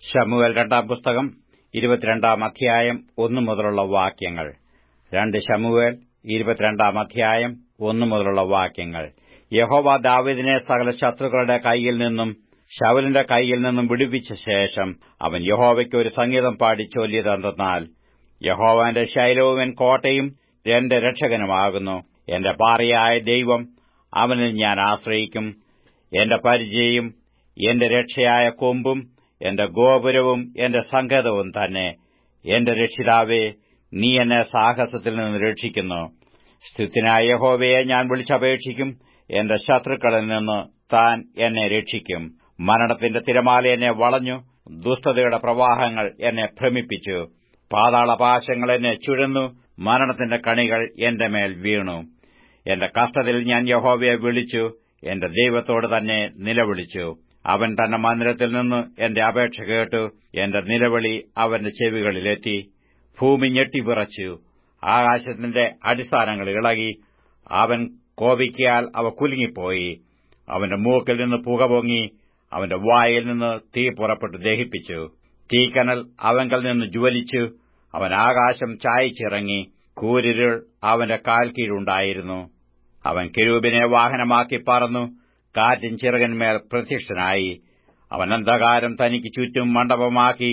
ശമുവേൽ രണ്ടാം പുസ്തകം ഇരുപത്തിരണ്ടാം അധ്യായം ഒന്നു മുതലുള്ള വാക്യങ്ങൾ രണ്ട് ശമുവേൽ ഇരുപത്തിരണ്ടാം അധ്യായം ഒന്നു മുതലുള്ള വാക്യങ്ങൾ യഹോവ ദാവിദിനെ സകല ശത്രുക്കളുടെ കൈയിൽ നിന്നും ശവലിന്റെ കൈയിൽ നിന്നും വിടുവിച്ച ശേഷം അവൻ യഹോവയ്ക്ക് ഒരു സംഗീതം പാടി ചൊല്ലിയതെന്തെന്നാൽ യഹോവന്റെ ശൈലവും എൻ കോട്ടയും എന്റെ രക്ഷകനുമാകുന്നു എന്റെ പാറയായ ദൈവം അവനിൽ ഞാൻ ആശ്രയിക്കും എന്റെ പരിചയം എന്റെ രക്ഷയായ കൊമ്പും എന്റെ ഗോപുരവും എന്റെ സങ്കേതവും തന്നെ എന്റെ രക്ഷിതാവേ നീ എന്നെ സാഹസത്തിൽ നിന്ന് രക്ഷിക്കുന്നു സ്ഥിത്തിനായ യഹോവയെ ഞാൻ വിളിച്ചപേക്ഷിക്കും എന്റെ ശത്രുക്കളിൽ നിന്ന് താൻ എന്നെ രക്ഷിക്കും മരണത്തിന്റെ തിരമാല എന്നെ വളഞ്ഞു ദുഷ്ടതയുടെ പ്രവാഹങ്ങൾ എന്നെ ഭ്രമിപ്പിച്ചു പാതാളപാശങ്ങൾ എന്നെ ചുഴന്നു മരണത്തിന്റെ കണികൾ എന്റെ മേൽ വീണു എന്റെ കഷ്ടത്തിൽ ഞാൻ യഹോവയെ വിളിച്ചു എന്റെ ദൈവത്തോട് തന്നെ നിലവിളിച്ചു അവൻ തന്റെ മന്ദിരത്തിൽ നിന്ന് എന്റെ അപേക്ഷ കേട്ടു എന്റെ നിലവിളി അവന്റെ ചെവികളിലെത്തി ഭൂമി ഞെട്ടിവിറച്ചു ആകാശത്തിന്റെ അടിസ്ഥാനങ്ങൾ ഇളകി അവൻ കോപിക്കാൽ അവ കുലുങ്ങിപ്പോയി അവന്റെ മൂക്കിൽ നിന്ന് പുക പൊങ്ങി അവന്റെ വായിൽ നിന്ന് തീ പുറപ്പെട്ട് ദഹിപ്പിച്ചു തീക്കനൽ അവങ്കൽ നിന്ന് ജ്വലിച്ചു അവൻ ആകാശം ചായച്ചിറങ്ങി കൂരിരുൾ അവന്റെ കാൽ കീഴുണ്ടായിരുന്നു അവൻ കിരൂബിനെ വാഹനമാക്കി പറന്നു കാറ്റിൻ ചിറകന്മേൽ പ്രത്യക്ഷനായി അവൻ അന്ധകാരം തനിക്ക് ചുറ്റും മണ്ഡപമാക്കി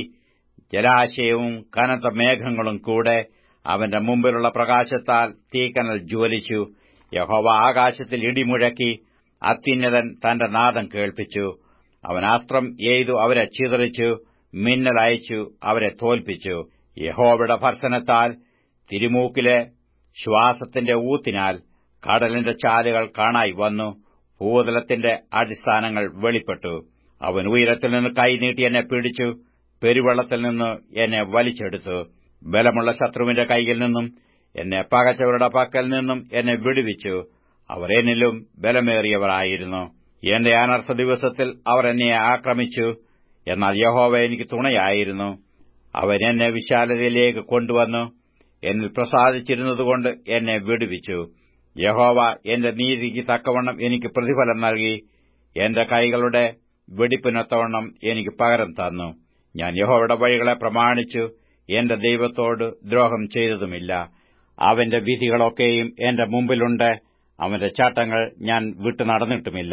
ജലാശയവും കനത്ത മേഘങ്ങളും കൂടെ അവന്റെ മുമ്പിലുള്ള പ്രകാശത്താൽ തീക്കനൽ ജ്വലിച്ചു യഹോവ ആകാശത്തിൽ ഇടിമുഴക്കി അത്യുന്നതൻ തന്റെ നാദം കേൾപ്പിച്ചു അവൻ അസ്ത്രം എയ്തു അവരെ ചിതറിച്ചു മിന്നൽ അയച്ചു അവരെ തോൽപ്പിച്ചു യഹോവയുടെ ഭർസനത്താൽ തിരുമൂക്കിലെ ശ്വാസത്തിന്റെ ഊത്തിനാൽ കടലിന്റെ ചാലുകൾ കാണായി വന്നു ഭൂതലത്തിന്റെ അടിസ്ഥാനങ്ങൾ വെളിപ്പെട്ടു അവൻ ഉയരത്തിൽ നിന്ന് കൈനീട്ടി എന്നെ പിടിച്ചു പെരുവെള്ളത്തിൽ നിന്ന് എന്നെ വലിച്ചെടുത്തു ബലമുള്ള ശത്രുവിന്റെ കൈയിൽ നിന്നും എന്നെ പകച്ചവരുടെ പക്കൽ നിന്നും എന്നെ വിടുവിച്ചു അവർ എന്നിലും ബലമേറിയവരായിരുന്നു എന്റെ അനർത്ഥ ദിവസത്തിൽ അവർ എന്നെ ആക്രമിച്ചു എന്നാൽ യഹോവ എനിക്ക് തുണയായിരുന്നു അവൻ എന്നെ വിശാലതയിലേക്ക് കൊണ്ടുവന്നു എന്നിൽ പ്രസാദിച്ചിരുന്നതുകൊണ്ട് എന്നെ വിടുവിച്ചു യഹോവ എന്റെ നീതിക്ക് തക്കവണ്ണം എനിക്ക് പ്രതിഫലം നൽകി എന്റെ കൈകളുടെ വെടിപ്പിനൊത്തവണ്ണം എനിക്ക് പകരം തന്നു ഞാൻ യഹോവയുടെ വഴികളെ പ്രമാണിച്ചു എന്റെ ദൈവത്തോട് ദ്രോഹം ചെയ്തതുമില്ല അവന്റെ വിധികളൊക്കെയും എന്റെ മുമ്പിലുണ്ട് അവന്റെ ചട്ടങ്ങൾ ഞാൻ വിട്ടു നടന്നിട്ടുമില്ല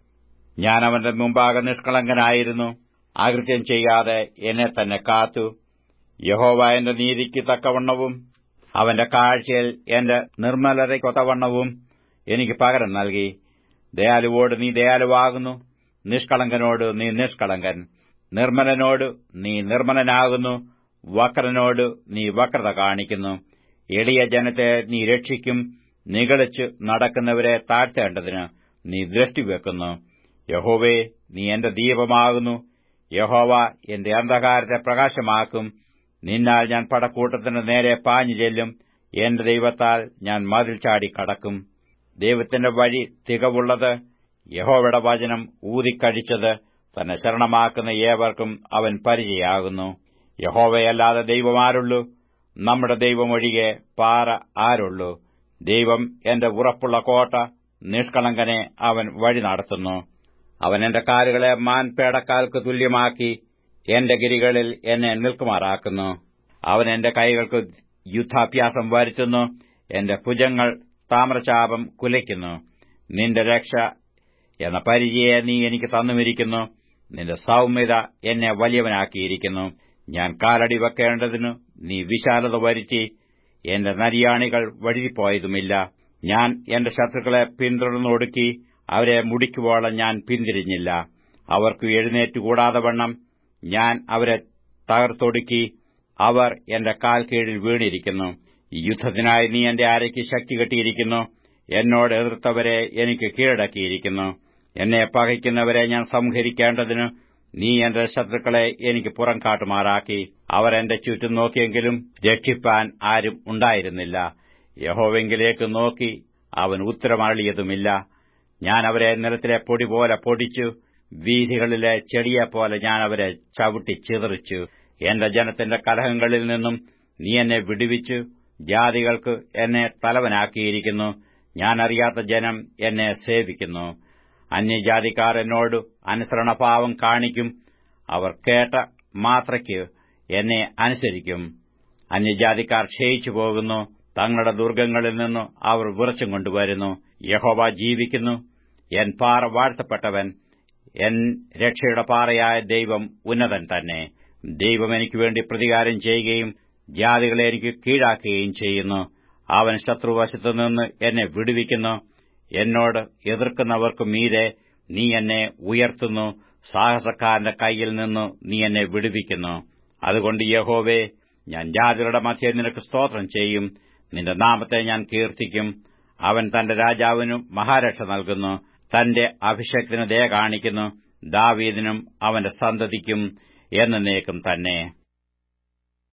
ഞാൻ അവന്റെ മുമ്പാകെ നിഷ്കളങ്കനായിരുന്നു ആകൃത്യം ചെയ്യാതെ എന്നെ തന്നെ കാത്തു യഹോവ എന്റെ നീതിക്ക് തക്കവണ്ണവും അവന്റെ കാഴ്ചയിൽ എന്റെ നിർമ്മലതയ്ക്കൊത്തവണ്ണവും എനിക്ക് പകരം നൽകി ദയാലുവോട് നീ ദയാലുവാകുന്നു നിഷ്കളങ്കനോട് നീ നിഷ്കളങ്കൻ നിർമ്മലനോട് നീ നിർമ്മലനാകുന്നു വക്രനോട് നീ വക്രത കാണിക്കുന്നു എളിയ ജനത്തെ നീ രക്ഷിക്കും നിഗളിച്ച് നടക്കുന്നവരെ താഴ്ത്തേണ്ടതിന് നീ ദൃഷ്ടിവെക്കുന്നു യഹോവേ നീ എന്റെ ദീപമാകുന്നു യഹോവ എന്റെ അന്ധകാരത്തെ പ്രകാശമാക്കും നിന്നാൽ ഞാൻ പടക്കൂട്ടത്തിന് നേരെ പാഞ്ഞു ചെല്ലും എന്റെ ദൈവത്താൽ ഞാൻ മതിൽ ചാടി കടക്കും ദൈവത്തിന്റെ വഴി തികവുള്ളത് യഹോവയുടെ വചനം ഊതിക്കഴിച്ചത് തന്നെ ശരണമാക്കുന്ന ഏവർക്കും അവൻ പരിചയാകുന്നു യഹോവയല്ലാതെ ദൈവമാരുള്ളൂ നമ്മുടെ ദൈവമൊഴികെ പാറ ആരുള്ളൂ ദൈവം എന്റെ ഉറപ്പുള്ള കോട്ട നിഷ്കളങ്കനെ അവൻ വഴി നടത്തുന്നു അവൻ എന്റെ കാലുകളെ മാൻ പേടക്കാൽക്ക് തുല്യമാക്കി എന്റെ ഗിരികളിൽ എന്നെ നിൽക്കുമാറാക്കുന്നു അവൻ എന്റെ കൈകൾക്ക് യുദ്ധാഭ്യാസം വരുത്തുന്നു എന്റെ ഭുജങ്ങൾ താമ്രചാപം കുലയ്ക്കുന്നു നിന്റെ രക്ഷ എന്ന പരിചയെ നീ എനിക്ക് തന്നുമിരിക്കുന്നു നിന്റെ സൗമ്യത എന്നെ വലിയവനാക്കിയിരിക്കുന്നു ഞാൻ കാലടി വെക്കേണ്ടതിനു നീ വിശാലത വരുത്തി എന്റെ നരിയാണികൾ വഴുതിപ്പോയതുമില്ല ഞാൻ എന്റെ ശത്രുക്കളെ പിന്തുടർന്നൊടുക്കി അവരെ മുടിക്കുവോളം ഞാൻ പിന്തിരിഞ്ഞില്ല അവർക്ക് എഴുന്നേറ്റുകൂടാതെ വണ്ണം ഞാൻ അവരെ തകർത്തൊടുക്കി അവർ എന്റെ കാൽ കീഴിൽ വീണിരിക്കുന്നു യുദ്ധത്തിനായി നീ എന്റെ അരയ്ക്ക് ശക്തി കെട്ടിയിരിക്കുന്നു എന്നോട് എതിർത്തവരെ എനിക്ക് കീഴടക്കിയിരിക്കുന്നു എന്നെ പകയ്ക്കുന്നവരെ ഞാൻ സംഹരിക്കേണ്ടതിന് നീ എന്റെ ശത്രുക്കളെ എനിക്ക് പുറം കാട്ടുമാറാക്കി അവർ എന്റെ ചുറ്റും നോക്കിയെങ്കിലും രക്ഷിപ്പാൻ ആരും ഉണ്ടായിരുന്നില്ല യഹോവെങ്കിലേക്ക് നോക്കി അവൻ ഉത്തരമരളിയതുമില്ല ഞാൻ അവരെ നിലത്തിലെ പൊടി പോലെ പൊടിച്ചു വീഥികളിലെ ചെടിയെപ്പോലെ ഞാൻ അവരെ ചവിട്ടി ചിതറിച്ചു എന്റെ ജനത്തിന്റെ കലഹങ്ങളിൽ നിന്നും നീ എന്നെ വിടുവിച്ചു ജാതികൾക്ക് എന്നെ തലവനാക്കിയിരിക്കുന്നു ഞാൻ അറിയാത്ത ജനം എന്നെ സേവിക്കുന്നു അന്യജാതിക്കാർ എന്നോട് അനുസരണഭാവം കാണിക്കും അവർ കേട്ട മാത്രയ്ക്ക് എന്നെ അനുസരിക്കും അന്യജാതിക്കാർ ക്ഷയിച്ചു പോകുന്നു തങ്ങളുടെ ദുർഗങ്ങളിൽ നിന്ന് അവർ വിറച്ചും കൊണ്ടുവരുന്നു യഹോവ ജീവിക്കുന്നു എൻ പാറ വാഴ്ത്തപ്പെട്ടവൻ എൻ രക്ഷയുടെ പാറയായ ദൈവം ഉന്നതൻ തന്നെ ദൈവം എനിക്ക് വേണ്ടി പ്രതികാരം ചെയ്യുകയും ജാതികളെ എനിക്ക് കീഴാക്കുകയും ചെയ്യുന്നു അവൻ ശത്രുവശത്തു നിന്ന് എന്നെ വിടുവിക്കുന്നു എന്നോട് എതിർക്കുന്നവർക്കു മീതെ നീ എന്നെ ഉയർത്തുന്നു സാഹസക്കാരന്റെ കൈയിൽ നിന്ന് നീ എന്നെ വിടുവിക്കുന്നു അതുകൊണ്ട് യഹോവേ ഞാൻ ജാതികളുടെ മധ്യേ നിനക്ക് സ്തോത്രം ചെയ്യും നിന്റെ നാമത്തെ ഞാൻ കീർത്തിക്കും അവൻ തന്റെ രാജാവിനും മഹാരക്ഷ നൽകുന്നു തന്റെ അഭിഷേകത്തിന് ദയ കാണിക്കുന്നു ദാവീദിനും അവന്റെ സന്തതിക്കും എന്നേക്കും തന്നെ